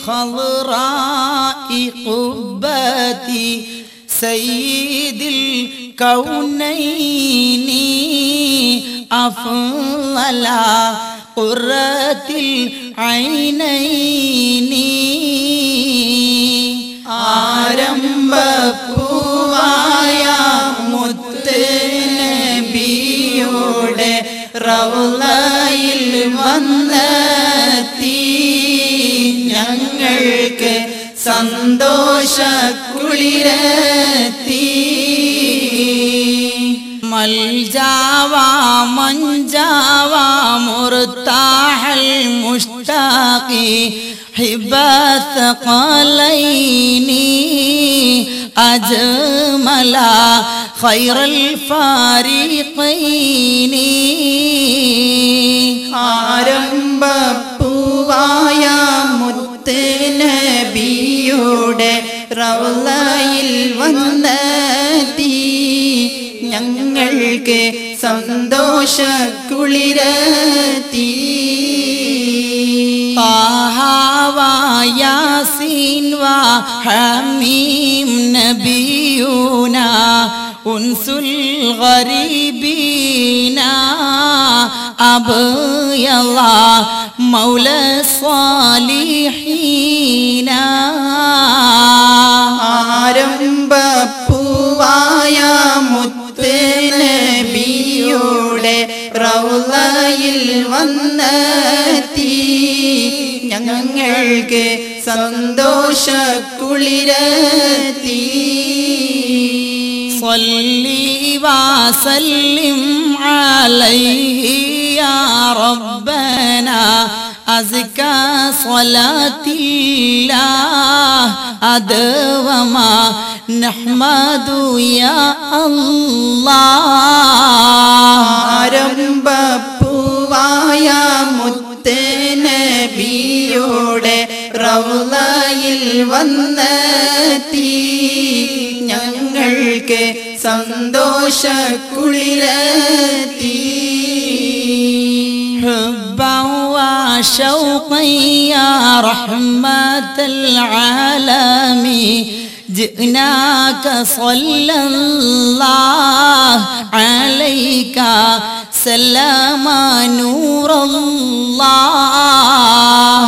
خضراء قبتي سيد الكونين أفضل قرة العينين ആരംഭപ്പൂവായ മുത്ത് നബിയുടെ റൗളയിൽ വന്നെത്തി ഞങ്ങൾക്ക് സന്തോഷ കുളിരത്തി മൽജാവാ മഞ്ചാവാ മുർത്താഹൽ മുഷ്താഖി حبات قليني أجمل خير الفارقين ആരംഭപ്പൂവായ മുത്ത് നബിയുടെ റൗളയിൽ വന്നെത്തി ഞങ്ങൾക്ക് സന്തോഷ കുളിരത്തി طه وياسين وحميم نبينا أنس الغريبين أبي الله مولى الصالحين ആരംഭപ്പൂവായ മുത്ത് നബിയുടെ റൗളയിൽ വന്നെത്തി ഞങ്ങൾക്ക് സന്തോഷ കുളിരത്തി صلي وسلم عليه يا ربنا أزكى صلاة الله أدوما نحمد يا الله ആരംഭപ്പൂവായ മുത്ത് നബിയുടെ റൗളയിൽ വന്നെത്തി ഞങ്ങൾക്ക് സന്തോഷ കുളിരത്തി حبا وشوقا يا رحمة العالمين جئناك صلى الله عليك سلام نور الله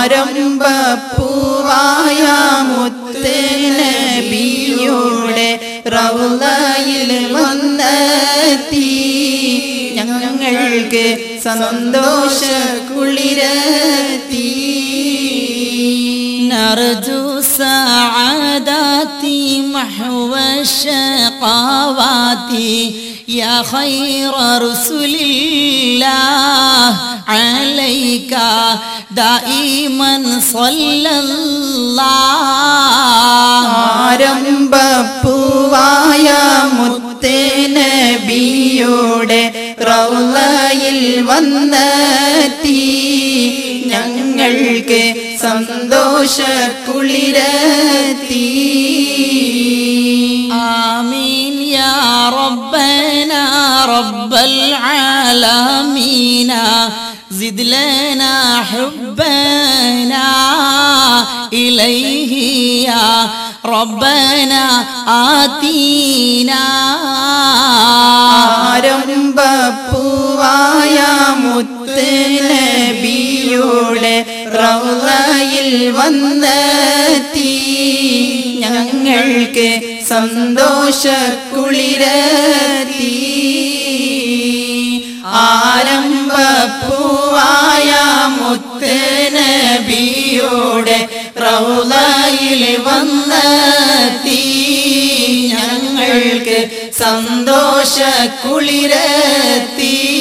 ആരംഭപ്പൂവായ മുത്ത് നബിയുടെ റൗളയിൽ വന്നെത്തി ഞങ്ങൾക്ക് സന്തോഷ കുളിരത്തി نرجو سعادتي محو الشقوات يا خير رسل الله عليك دائما صلى الله ആരംഭപ്പൂവായ മുത്ത് നബിയുടെ റൗളയിൽ വന്നെത്തി ഞങ്ങൾക്ക് സന്തോഷ കുളിരത്തി آمين يا ربنا رب العالمين زد لنا حبنا إليه يا ربنا آتينا ആരംഭപ്പൂവായ മുത്ത് നബിയുടെ റൗളയിൽ വന്നെത്തി ഞങ്ങൾക്ക് സന്തോഷ കുളിരത്തി ആരംഭപ്പൂവായ മുത്ത് നബിയുടെ റൗളയിൽ വന്നെത്തി ഞങ്ങൾക്ക് സന്തോഷ കുളിരത്തി